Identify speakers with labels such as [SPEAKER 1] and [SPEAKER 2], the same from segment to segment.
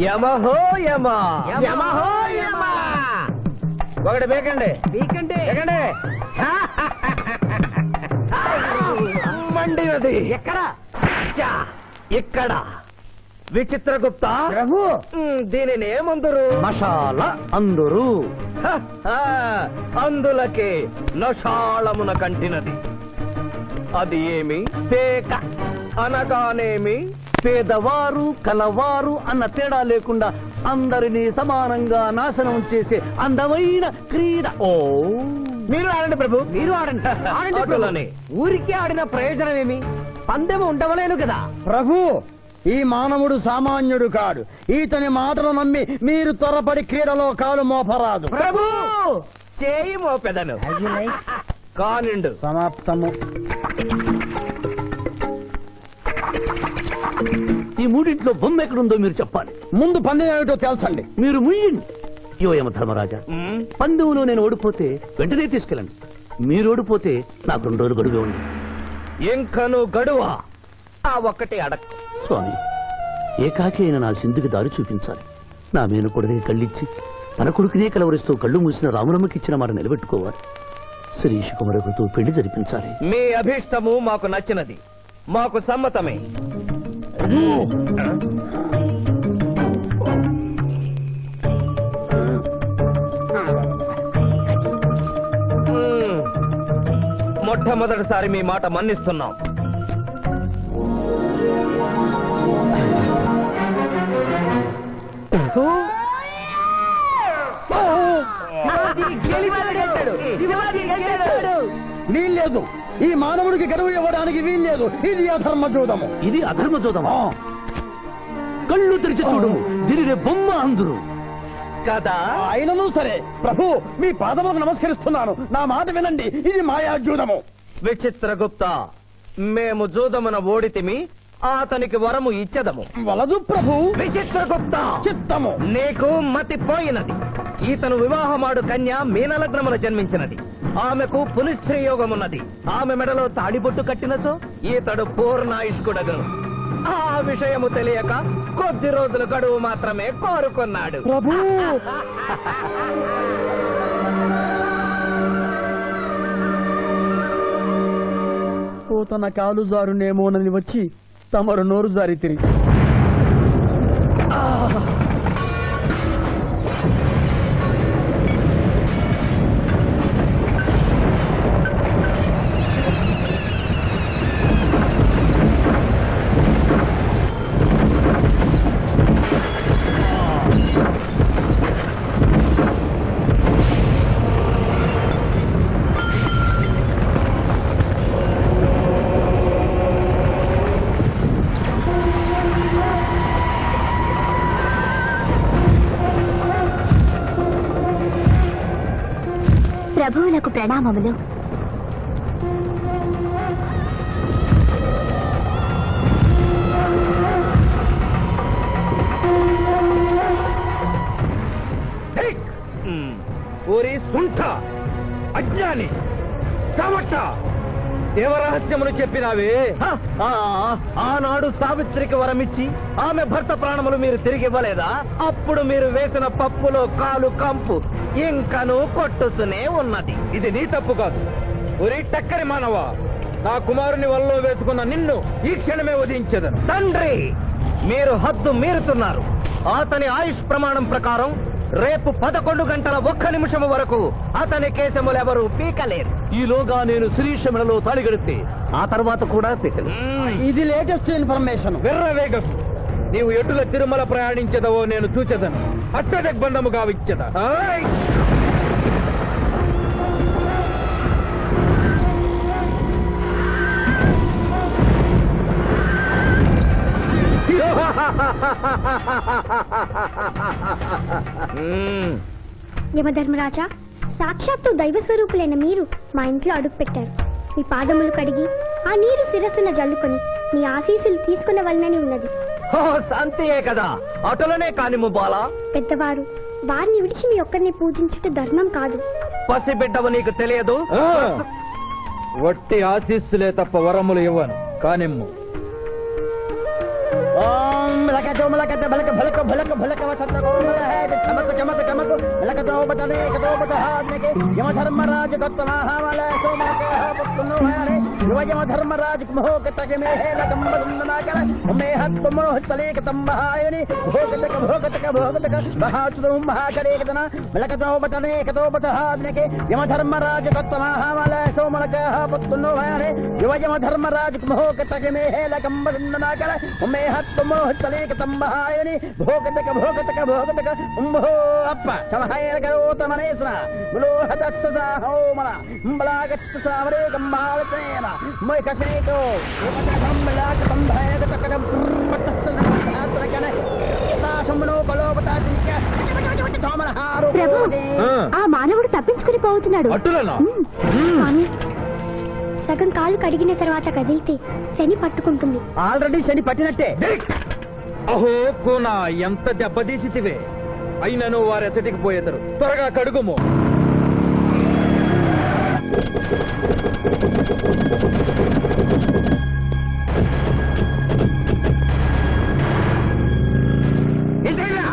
[SPEAKER 1] యమహో యమ
[SPEAKER 2] యమహో యమ.
[SPEAKER 1] ఒకటి బేకండి
[SPEAKER 2] మీకంటే
[SPEAKER 1] బేకండి మండినది
[SPEAKER 2] ఎక్కడ
[SPEAKER 1] చా, ఇక్కడ విచిత్రగుప్త
[SPEAKER 2] ప్రభు
[SPEAKER 1] మ్, దీనిని ఏమందరు
[SPEAKER 3] మషాల అందరూ
[SPEAKER 1] హ, హ, అందులకే నషాళమున కంటినది అది ఏమి పేక అనగానేమి
[SPEAKER 3] పేదవారు కలవారు అన్న తేడా లేకుండా అందరినీ సమానంగా నాశనం చేసే అందమైన క్రీడ
[SPEAKER 1] ఓ మీరు ఆడండి ప్రభు
[SPEAKER 2] మీరు ఆడండి ఆడండి ప్రభు.
[SPEAKER 1] అటులనే.
[SPEAKER 2] ఊరికే ఆడిన ప్రయోజనం ఏమి పందెం ఉండవలేను కదా
[SPEAKER 4] ప్రభు ఈ మానవుడు సామాన్యుడు కాడు ఈతని మాటలు నమ్మి మీరు త్వరపడి క్రీడలో కాలు మోపరాదు
[SPEAKER 1] ప్రభు చేయి మోపెదను కానిండు
[SPEAKER 4] సమాప్తము
[SPEAKER 3] ఈ మూడింట్లో బొమ్మ ఎక్కడుందో మీరు చెప్పాలి
[SPEAKER 4] ముందు పందెం ఏమిటో తెలుసండి
[SPEAKER 3] మీరు ముయ్యండి యోయమ ధర్మరాజా
[SPEAKER 1] మ్,
[SPEAKER 3] పందెంలో నేను ఓడిపోతే వెంటనే తీసుకెళ్ళండి మీరు ఓడిపోతే నాకు రెండు రోజులు గడువే ఉంది
[SPEAKER 1] ఇంకను గడువ ఆ ఒక్కటి అడక్
[SPEAKER 3] స్వామి ఏకాకి అయిన నా సింధుకి దారి చూపించాలి నా మేన కొడుకే కళ్ళిచ్చి తన కొడుకునే కలవరిస్తూ కళ్ళు మూసిన రాములమ్మకి ఇచ్చిన మాట నిలబెట్టుకోవాలి శిరీష్ కుమరకుతో పెళ్లి జరిపించాలి
[SPEAKER 1] మీ అభీష్టము మాకు నచ్చినది మాకు సమ్మతమే మ్, మొట్టమొదటిసారి మీ మాట మన్నిస్తున్నాం
[SPEAKER 4] వీల్లేదు ఈ మానవుడికి గడువు ఇవ్వడానికి వీల్లేదు ఇది అధర్మ జూదము
[SPEAKER 3] ఇది అధర్మ జోదమా కళ్ళు తెరిచి చూడు దీనిని బొమ్మ అందురు
[SPEAKER 1] కదా
[SPEAKER 4] అయినను సరే ప్రభు మీ పాదములకు నమస్కరిస్తున్నాను నా మాట వినండి ఇది మాయా జూదము
[SPEAKER 1] విచిత్రగుప్త మేము జూదమున ఓడితిమి అతనికి వరము ఇచ్చదము
[SPEAKER 4] వలదు ప్రభు
[SPEAKER 1] విచిత్రగుప్త
[SPEAKER 4] చిత్తము
[SPEAKER 1] నీకు మతి పోయినది ఈతను వివాహమాడు కన్య మీనలగ్నమున జన్మించినది ఆమెకు పునిస్త్రీ యోగమున్నది ఆమె మెడలో తాడిబొట్టు కట్టినచో ఈతడు పూర్ణాయుష్కుడగను ఆ విషయము తెలియక కొద్ది రోజుల గడువు మాత్రమే కోరుకున్నాడు
[SPEAKER 4] ప్రభు ఓ తన కాలు జారునేమోనని వచ్చి తమరు నోరు జారి తిరిగి
[SPEAKER 5] ప్రభువులకు ప్రణామములు
[SPEAKER 1] ధిక్! మ్, ఓరి సుంఠ అజ్ఞాని చవట దేవరహస్యమును చెప్పినావే హ! ఆ, ఆనాడు సావిత్రికి వరమిచ్చి ఆమె భర్త ప్రాణములు మీరు తిరిగి ఇవ్వలేదా అప్పుడు మీరు వేసిన పప్పులో కాలు కంపు ఇంకను కొట్టుసునే ఉన్నది ఇది నీ తప్పు కాదు ఒరి టక్కరి మానవ నా కుమారుని వల్లో వేసుకున్న నిన్ను ఈ క్షణమే వధించదను తండ్రి మీరు హద్దు మీరుతున్నారు అతని ఆయుష్ ప్రమాణం ప్రకారం రేపు పదకొండు గంటల ఒక్క నిమిషము వరకు అతని కేశములెవరూ పీకలేరు
[SPEAKER 3] ఈలోగా నేను శిరీష మెడలో తాళిగడితే ఆ తర్వాత కూడా పిక్కలు
[SPEAKER 4] ఇది లేటెస్ట్ ఇన్ఫర్మేషన్
[SPEAKER 1] వెర్రవేగకు నీవు ఎటుల తిరుమల ప్రయాణించదవో నేను చూచెదను అష్టదిగ్బంధము గావిచ్చద ఆయ్! మ్మ్.
[SPEAKER 5] యమధర్మరాజా సాక్షాత్తు దైవ స్వరూపులైన మీరు మా ఇంట్లో అడుగు పెట్టారు మీ పాదములు కడిగి ఆ నీరు శిరస్సున జల్లుకొని మీ ఆశీస్సులు తీసుకునవలనని ఉన్నది
[SPEAKER 1] ఓ శాంతియే కదా అటులనే కానిము బాలా
[SPEAKER 5] పెద్దవారు వారిని విడిచి మీ ఒక్కరిని పూజించుట ధర్మం కాదు
[SPEAKER 1] పసిబిడ్డవు నీకు తెలియదు వట్టి ఆశీస్సులే తప్ప వరములు ఇవ్వను కానిమ్ము
[SPEAKER 4] ఓం मलक चोमलक बलक भलक भलक भलक वसंत कोमल है चमक चमक चमक मलक तो बतने कतो बत हाथ के यम धर्मराज गौतम महावल सोमलक पुत्नो है युव यम धर्मराज मोह तक में है लकम बंदना कर में हत मोह तले कतम बहायनि भोग तक भोग तक भोग तक बहाचुद महा करे कतना मलक तो बतने कतो बत हाथ के यम धर्मराज गौतम महावल सोमलक पुत्नो है युव यम धर्मराज मोह तक में है लकम बंदना कर में हत मोह तले कतम बहायनि भोग तक भोग तक भोग तक उम्भो अप्प समहायर करो तमनेसरा बुलो हत सदा हो मना बलागत सावरे गम्मावतेन मोय कसेतो उपतम बलाग संभयग तकर पतसल आत्र कने ता समनो कलो बता जिनके తోమల హారు
[SPEAKER 5] ప్రభు
[SPEAKER 1] ఆ.
[SPEAKER 5] ఆ మానవుడు తప్పించుకుని పోతున్నాడు
[SPEAKER 1] అట్టులనా
[SPEAKER 5] ఉమ్, స్వామి సగం కాలు కడిగిన తర్వాత కదిలితే శని పట్టుకుంటుంది
[SPEAKER 4] ఆల్రెడీ శని పట్టినట్టే
[SPEAKER 1] అహో కూనా ఎంత దెబ్బతీసితివే అయినను వారెచ్చటికి పోయేదరు త్వరగా కడుగుము ఇసైరా!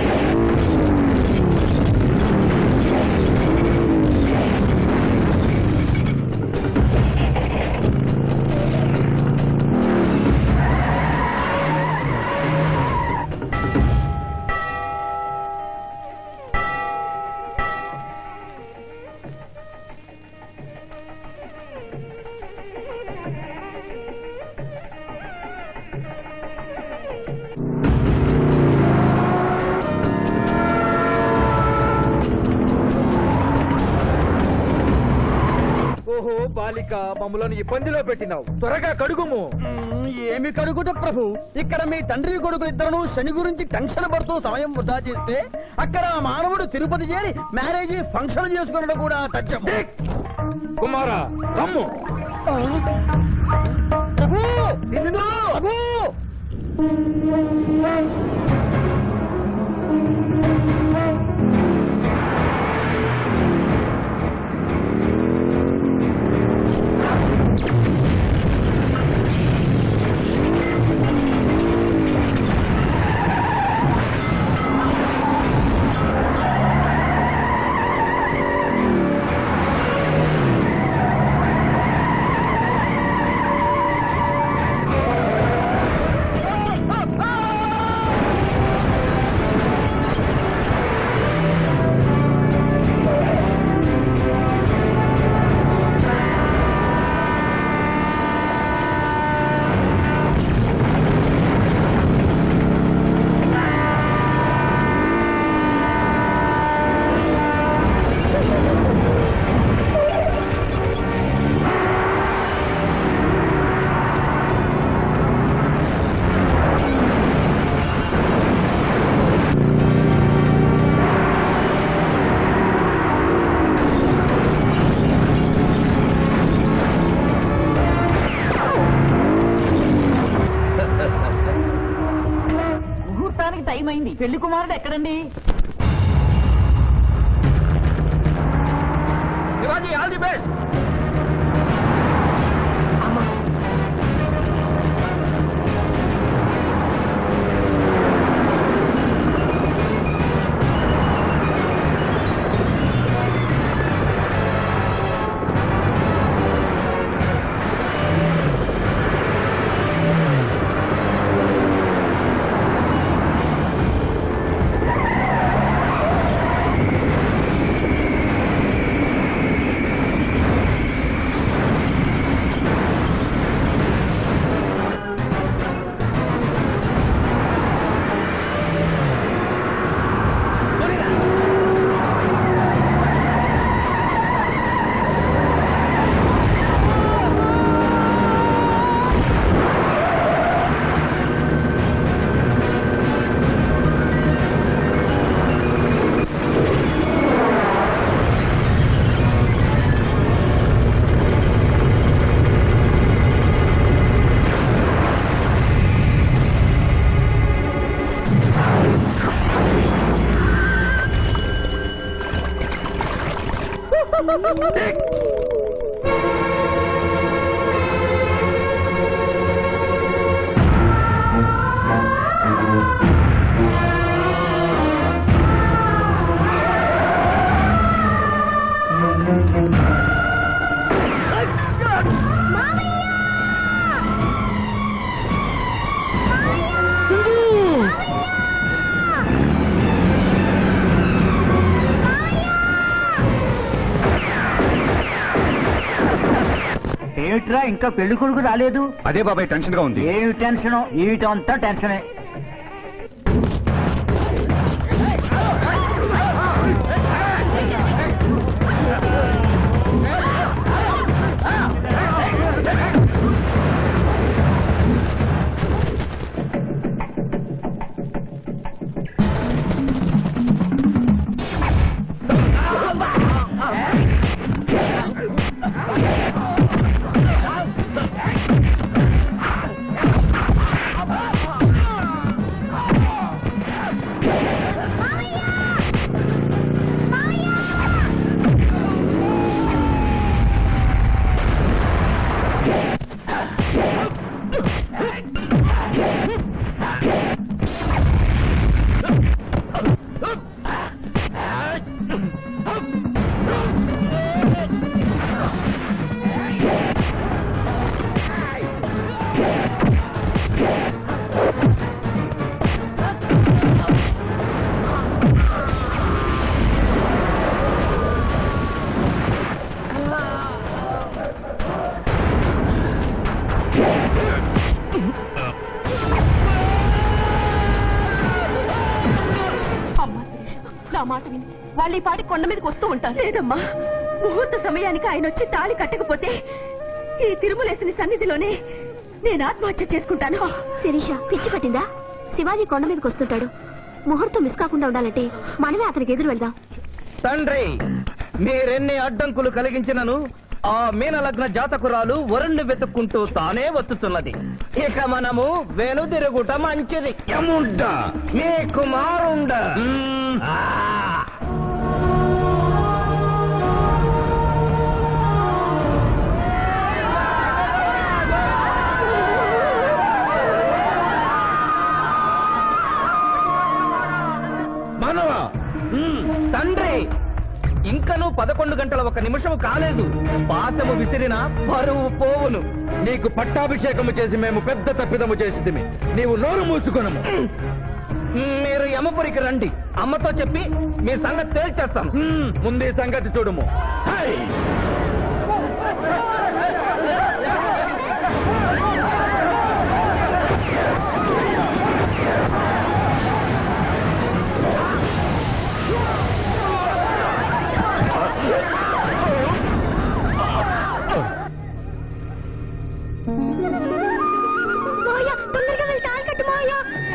[SPEAKER 1] ఓహో బాలిక మమ్మలను ఇబ్బందిలో పెట్టినావు త్వరగా కడుగుము
[SPEAKER 4] మ్మ్, ఏమి కడుగుట ప్రభు ఇక్కడ మీ తండ్రి కొడుకులు ఇద్దరు శని గురించి టెన్షన్ పడుతూ సమయం వృధా చేస్తే అక్కడ ఆ మానవుడు తిరుపతి చేరి మ్యారేజ్ ఫంక్షన్ చేసుకున్నట్టు కూడా తథ్యం
[SPEAKER 1] కుమారా రమ్ము
[SPEAKER 4] ప్రభు వినుడు! ప్రభు
[SPEAKER 2] ముహూర్తానికి టైం అయింది పెళ్లి కుమారుడు ఎక్కడండి
[SPEAKER 1] శివాజీ ఆల్ ది బెస్ట్
[SPEAKER 4] ఏమిట్రా ఇంకా పెళ్లి కొడుకు రాలేదు
[SPEAKER 1] అదే బాబాయ్ టెన్షన్ గా ఉంది
[SPEAKER 4] ఏమి టెన్షన్ ఏమిటంతా టెన్షనే
[SPEAKER 6] అమ్మా నా మాట విని వాళ్ళు ఈ పాటి కొండ మీదకి వస్తూ ఉంటారు లేదమ్మా ముహూర్త సమయానికి ఆయన వచ్చి తాళి కట్టకపోతే ఈ తిరుమలేసిన సన్నిధిలోనే నేను ఆత్మహత్య చేసుకుంటాను
[SPEAKER 5] శిరీష పిచ్చి పట్టిందా శివాజీ కొండ మీదకి వస్తుంటాడు ముహూర్తం మిస్ కాకుండా ఉండాలంటే మనమే అతనికి ఎదురు వెళ్దాం
[SPEAKER 2] తండ్రి మీరెన్ని అడ్డంకులు కలిగించినను ఆ మీన లగ్న జాతకురాలు వరుణ్ణి వెతుక్కుంటూ తానే వచ్చుతున్నది ఇక మనము వెనుదిరుగుట మంచిది
[SPEAKER 1] ఎముండ
[SPEAKER 2] మీ కుమారుండ ఆ.
[SPEAKER 1] మానవా
[SPEAKER 2] మ్మ్. తండ్రి ఇంకను పదకొండు గంటల ఒక నిమిషం కాలేదు పాశము విసిరిన పరువు పోవును
[SPEAKER 1] నీకు పట్టాభిషేకము చేసి మేము పెద్ద తప్పిదము చేసిదిమి నీవు నోరు మూసుకొనము
[SPEAKER 2] మీరు యమపురికి రండి అమ్మతో చెప్పి మీ సంగతి తేల్చేస్తాం
[SPEAKER 1] హ్మ్, ముందు ఈ సంగతి చూడుము హై!
[SPEAKER 5] మావయ్య తొందరగా వెళ్ళి తాళి కట్టు మావయ్య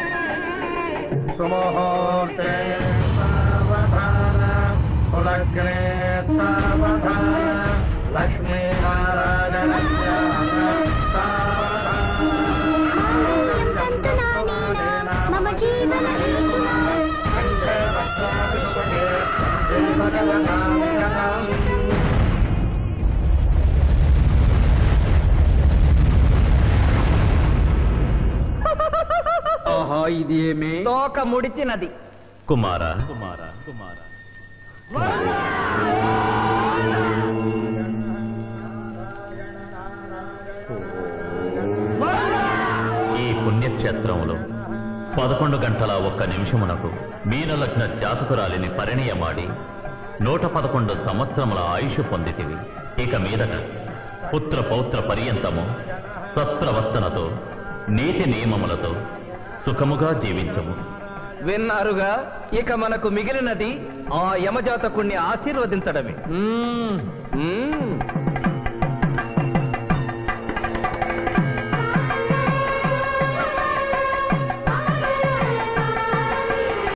[SPEAKER 4] సుముహూర్తే సావధాన కులగ్నే సావధాన లక్ష్మీనారాయణ
[SPEAKER 5] మమ జీవన
[SPEAKER 1] ఆహా ఇది ఏమి
[SPEAKER 2] తోక ముడిచినది
[SPEAKER 3] కుమార
[SPEAKER 7] ఈ పుణ్యక్షేత్రంలో పదకొండు గంటల ఒక్క నిమిషమునకు మీనలగ్న జాతకురాలిని పరిణయమాడి నూట పదకొండు సంవత్సరముల ఆయుష్ పొందితివి ఇక మీదట పుత్ర పౌత్ర పర్యంతము సత్ప్రవర్తనతో నీతి నియమములతో సుఖముగా జీవించము
[SPEAKER 2] విన్నారుగా ఇక మనకు మిగిలినది ఆ యమజాతకుణ్ణి ఆశీర్వదించడమే
[SPEAKER 1] మ్మ్.
[SPEAKER 2] మ్మ్.